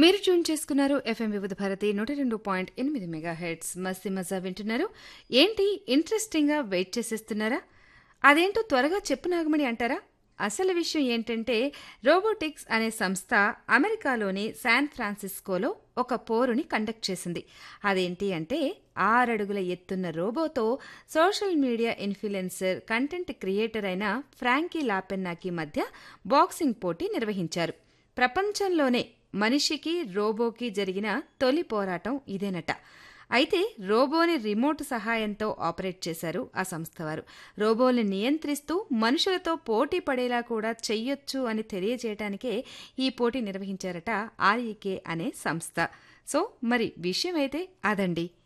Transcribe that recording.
మీరు ట్యూన్ చేసుకున్నారు ఎఫ్ఎం వివిధ భారతి నూట రెండు పాయింట్ ఎనిమిది మెగా హెడ్స్ మస్తి మజా వింటున్నారు ఏంటి ఇంట్రెస్టింగ్గా వెయిట్ చేసేస్తున్నారా అదేంటో త్వరగా చెప్పు నాగమణి అంటారా అసలు విషయం ఏంటంటే రోబోటిక్స్ అనే సంస్థ అమెరికాలోని శాన్ ఫ్రాన్సిస్కోలో ఒక పోరుని కండక్ట్ చేసింది అదేంటి అంటే ఆరడుగుల ఎత్తున్న రోబోతో social media influencer content creator అయిన ఫ్రాంకీ లాపెన్నాకి మధ్య బాక్సింగ్ పోటీ నిర్వహించారు ప్రపంచంలోనే మనిషికి రోబోకి జరిగిన తొలి పోరాటం ఇదేనట అయితే రోబోని రిమోట్ సహాయంతో ఆపరేట్ చేశారు ఆ సంస్థ వారు రోబోల్ని నియంత్రిస్తూ మనుషులతో పోటీ పడేలా కూడా చెయ్యొచ్చు అని తెలియజేయటానికే ఈ పోటీ నిర్వహించారట ఆర్ఈకే అనే సంస్థ సో మరి విషయం అయితే అదండి